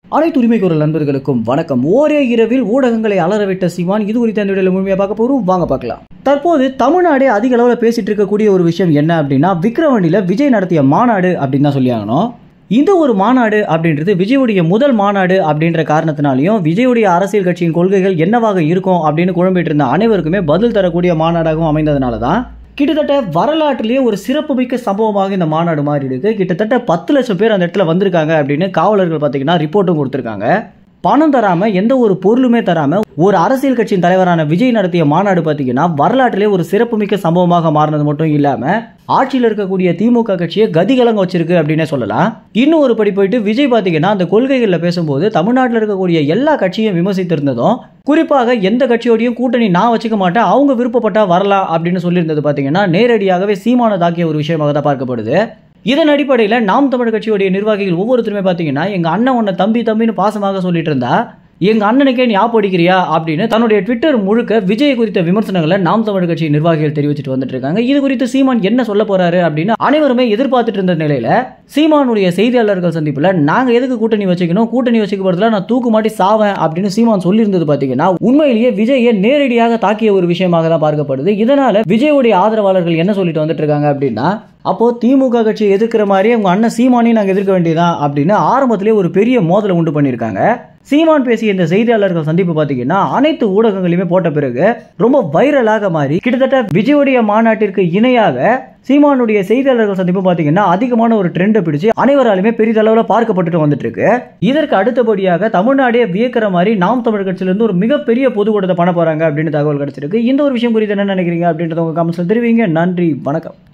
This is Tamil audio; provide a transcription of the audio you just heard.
அனைத்து உரிமை குரல் நண்பர்களுக்கும் வணக்கம் ஒரே இரவில் ஊடகங்களை அலறவிட்ட சிவான் இது குறித்த இந்த வீடியோவில் முழுமையாக பார்க்க போகிறோம் வாங்க பார்க்கலாம் தற்போது தமிழ்நாடே அதிக அளவில் பேசிட்டு இருக்கக்கூடிய ஒரு விஷயம் என்ன அப்படின்னா விக்ரவாண்டியில் விஜய் நடத்திய மாநாடு அப்படின்னு தான் சொல்லி ஆகணும் இந்த ஒரு மாநாடு அப்படின்றது விஜயுடைய முதல் மாநாடு அப்படின்ற காரணத்தினாலையும் விஜயுடைய அரசியல் கட்சியின் கொள்கைகள் என்னவாக இருக்கும் அப்படின்னு குழம்பிட்டு இருந்த அனைவருக்குமே பதில் தரக்கூடிய மாநாடாகவும் அமைந்ததுனால தான் கிட்டத்தட்ட வரலாற்றிலேயே ஒரு சிறப்புமிக்க சம்பவமாக இந்த மாநாடு மாறி இருக்கு கிட்டத்தட்ட பத்து லட்சம் பேர் அந்த இடத்துல வந்திருக்காங்க அப்படின்னு காவலர்கள் பார்த்தீங்கன்னா ரிப்போர்ட்டும் கொடுத்துருக்காங்க பணம் தராம எந்த ஒரு பொருளுமே தராம ஒரு அரசியல் கட்சியின் தலைவரான விஜய் நடத்திய மாநாடு பார்த்தீங்கன்னா வரலாற்றிலே ஒரு சிறப்புமிக்க சம்பவமாக மாறினது மட்டும் இல்லாம ஆட்சியில் இருக்கக்கூடிய திமுக கட்சியை கதிகலங்க வச்சிருக்கு அப்படின்னே சொல்லலாம் இன்னும் ஒரு படி போயிட்டு விஜய் பார்த்தீங்கன்னா அந்த கொள்கைகளில் பேசும்போது தமிழ்நாட்டில் இருக்கக்கூடிய எல்லா கட்சியும் விமர்சித்திருந்ததும் குறிப்பாக எந்த கட்சியோடையும் கூட்டணி நான் வச்சுக்க மாட்டேன் அவங்க விருப்பப்பட்டா வரலாம் அப்படின்னு சொல்லியிருந்தது பார்த்தீங்கன்னா நேரடியாகவே சீமான தாக்கிய ஒரு விஷயமாக தான் பார்க்கப்படுது இதன் அடிப்படையில் நாம் தமிழ் கட்சியுடைய நிர்வாகிகள் ஒவ்வொருத்தருமே பார்த்தீங்கன்னா எங்கள் அண்ணன் உன்னை தம்பி தம்பின்னு பாசமாக சொல்லிட்டு இருந்தா எங்கள் அண்ணனுக்கே நீ ஆப்படிக்கிறியா அப்படின்னு தன்னுடைய ட்விட்டர் முழுக்க விஜய் குறித்த விமர்சனங்களை நாம் தமிழ் கட்சி நிர்வாகிகள் தெரிவிச்சிட்டு வந்துட்டு இருக்காங்க இது குறித்து சீமான் என்ன சொல்ல போறாரு அப்படின்னு அனைவருமே எதிர்பார்த்துட்டு இருந்த நிலையில சீமானுடைய செய்தியாளர்கள் சந்திப்பில் நாங்கள் எதுக்கு கூட்டணி வச்சுக்கணும் கூட்டணி வச்சுக்க போறதுல நான் தூக்கு மாட்டி சாவேன் அப்படின்னு சீமான் சொல்லியிருந்தது பார்த்தீங்கன்னா உண்மையிலேயே விஜயை நேரடியாக தாக்கிய ஒரு விஷயமாக தான் பார்க்கப்படுது இதனால விஜயுடைய ஆதரவாளர்கள் என்ன சொல்லிட்டு வந்துட்டு இருக்காங்க அப்படின்னா அப்போ திமுக கட்சியை எதிர்க்கிற மாதிரி அவங்க அண்ணன் சீமானையும் நாங்கள் எதிர்க்க வேண்டியதான் அப்படின்னு ஆரம்பத்திலே ஒரு பெரிய மோதலை உண்டு பண்ணியிருக்காங்க சீமான் பேசிய இந்த செய்தியாளர்கள் சந்திப்பு பார்த்தீங்கன்னா அனைத்து ஊடகங்களையுமே போட்ட பிறகு ரொம்ப வைரலாக மாறி கிட்டத்தட்ட விஜயுடைய மாநாட்டிற்கு இணையாக சீமானுடைய செய்தியாளர்கள் சந்திப்பு பார்த்தீங்கன்னா அதிகமான ஒரு ட்ரெண்டை பிடிச்சு அனைவராலுமே பெரிதளவில் பார்க்கப்பட்டுட்டு வந்துட்டு இருக்கு இதற்கு அடுத்தபடியாக தமிழ்நாடே வியக்கிற மாதிரி நாம் தமிழ் கட்சியிலிருந்து ஒரு மிகப்பெரிய பொதுக்கூட்டத்தை பண்ண போறாங்க அப்படின்னு தகவல் கிடைச்சிருக்கு இந்த ஒரு விஷயம் குறித்து என்ன நினைக்கிறீங்க அப்படின்றத உங்க கமெண்ட்ஸ்ல தெரிவிங்க நன்றி வணக்கம்